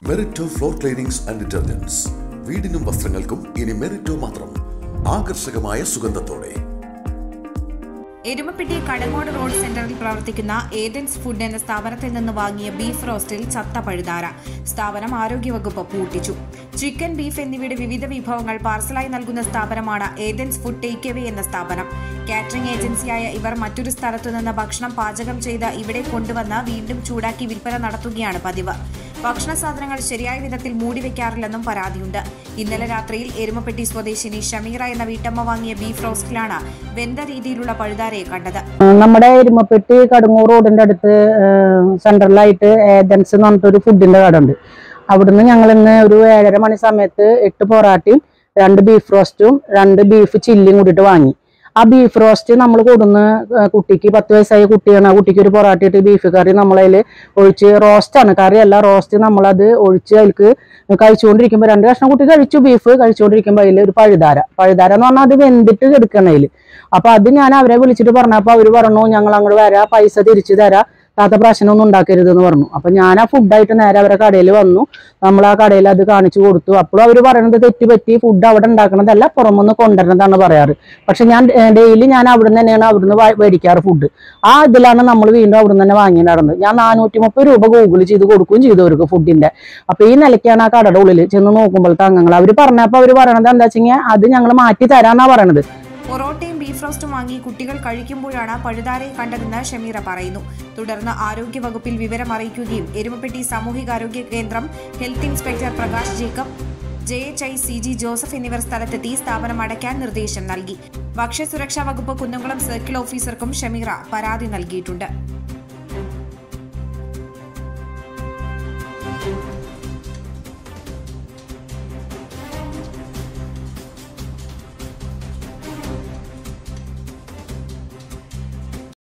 മെറിറ്റോ floor cleanings and detergents വീടിനും വസ്ത്രങ്ങൾക്കും ഇനി മെറിറ്റോ മാത്രം ആകർഷകമായ സുഗന്ധത്തോടെ എരുമപ്പെട്ടി കടങ്ങോട് റോഡ് സെന്ററിൽ പ്രവർത്തിക്കുന്ന ഏതൻസ് ഫുഡ് എന്ന സ്ഥാപനത്തിൽ നിന്ന് വാങ്ങിയ ബീഫ് റോസ്റ്റിൽ ചത്ത പഴുതാര സ്ഥാപനം ആരോഗ്യവകുപ്പ് പൂട്ടിച്ചു ചിക്കൻ ബീഫ് എന്നിവയുടെ വിവിധ വിഭവങ്ങൾ പാർസലായി നൽകുന്ന സ്ഥാപനമാണ് ഏതൻസ് ഫുഡ് ടേക്ക് അവേ എന്ന സ്ഥാപനം കാറ്ററിംഗ് ഏജൻസിയായ ഇവർ മറ്റൊരു സ്ഥലത്തു നിന്ന് ഭക്ഷണം പാചകം ചെയ്ത് ഇവിടെ കൊണ്ടുവന്ന് വീണ്ടും ചൂടാക്കി വിൽപ്പന നടത്തുകയാണ് പതിവ് ഭക്ഷണ സാധനങ്ങൾ ശരിയായ വിധത്തിൽ മൂടിവെക്കാറില്ലെന്നും പരാതിയുണ്ട് ഇന്നലെ രാത്രിയിൽ എരുമപ്പെട്ടി സ്വദേശിനി ഷമീറ എന്ന വീട്ടമ്മ വാങ്ങിയ ബീഫ് റോസ്റ്റിലാണ് വെന്ത രീതിയിലുള്ള പഴുതാരയെ കണ്ടത് നമ്മുടെ എരുമപ്പെട്ടി കടുങ്ങൂർ റോഡിന്റെ അടുത്ത് സെൻട്രലായിട്ട് ഏതൻസ് എന്ന് പറഞ്ഞിട്ടൊരു ഫുഡിന്റെ കട ഉണ്ട് അവിടുന്ന് ഞങ്ങൾ ഇന്ന് ഒരു ഏഴര മണി സമയത്ത് എട്ട് പൊറാട്ടയും രണ്ട് ബീഫ് റോസ്റ്റും രണ്ട് ബീഫ് ചില്ലിയും കൂടിയിട്ട് വാങ്ങി ആ ബീഫ് റോസ്റ്റ് നമ്മൾ കൊടുന്ന് കുട്ടിക്ക് പത്ത് വയസ്സായ കുട്ടിയാണ് ആ കുട്ടിക്ക് ഒരു പൊറാട്ട ഇട്ട് ബീഫ് കറി നമ്മളതിൽ ഒഴിച്ച് റോസ്റ്റാണ് കറിയല്ല റോസ്റ്റ് നമ്മളത് ഒഴിച്ച് അതിലേക്ക് കഴിച്ചുകൊണ്ടിരിക്കുമ്പോൾ രണ്ട് കഷ്ണം കുട്ടി കഴിച്ചു ബീഫ് കഴിച്ചുകൊണ്ടിരിക്കുമ്പോൾ അതിൽ ഒരു പഴുതാര പഴുതാര എന്ന് പറഞ്ഞാൽ അത് വെന്തിട്ട് കിടക്കണതിൽ അപ്പൊ അത് ഞാൻ അവരെ വിളിച്ചിട്ട് പറഞ്ഞപ്പോ അവര് പറഞ്ഞു ഞങ്ങൾ അങ്ങോട്ട് വരാം പൈസ തിരിച്ചു തരാം താത്ത പ്രശ്നമൊന്നും ഉണ്ടാക്കരുത് എന്ന് പറഞ്ഞു അപ്പൊ ഞാൻ ആ ഫുഡായിട്ട് നേരെ അവരെ കടയിൽ വന്നു നമ്മൾ ആ കടയിൽ അത് കാണിച്ചു കൊടുത്തു അപ്പോഴും അവർ പറയണത് തെറ്റ് പറ്റി ഫുഡ് അവിടെ ഉണ്ടാക്കണതല്ല പുറമൊന്ന് കൊണ്ടുവരണതാണ് പറയാറ് പക്ഷെ ഞാൻ ഡെയിലി ഞാൻ അവിടുന്ന് തന്നെയാണ് അവിടുന്ന് വാ- മേടിക്കാറ് ഫുഡ് ആ ഇതിലാണ് നമ്മൾ വീണ്ടും അവിടുന്ന് തന്നെ വാങ്ങി നടന്നത് ഞാൻ നാനൂറ്റി മുപ്പത് രൂപ ഗൂഗിൾ ചെയ്ത് കൊടുക്കുകയും ചെയ്തു അവർക്ക് ഫുഡിന്റെ അപ്പൊ ഈ നിലയ്ക്കാണ് ആ കടയുടെ ഉള്ളിൽ ചെന്ന് നോക്കുമ്പോഴത്തെ അംഗങ്ങൾ അവർ പറഞ്ഞപ്പോ അവർ പറയണത് എന്താ വെച്ചാൽ അത് ഞങ്ങൾ മാറ്റി തരാന്നാ പറയണത് പൊറോട്ടയും ബീഫ് റോസ്റ്റും വാങ്ങി കുട്ടികൾ കഴിക്കുമ്പോഴാണ് പഴുതാരയെ കണ്ടതെന്ന് ഷമീറ പറയുന്നു തുടർന്ന് ആരോഗ്യവകുപ്പിൽ വിവരം അറിയിക്കുകയും എരുമപ്പെട്ടി സാമൂഹികാരോഗ്യ കേന്ദ്രം health inspector Prakash Jacob J H I C G Joseph എന്നിവർ സ്ഥലത്തെത്തി സ്ഥാപനം അടയ്ക്കാൻ നിർദ്ദേശം നൽകി ഭക്ഷ്യസുരക്ഷാ വകുപ്പ് കുന്നംകുളം സർക്കിൾ ഓഫീസർക്കും ഷമീറ പരാതി നൽകിയിട്ടുണ്ട്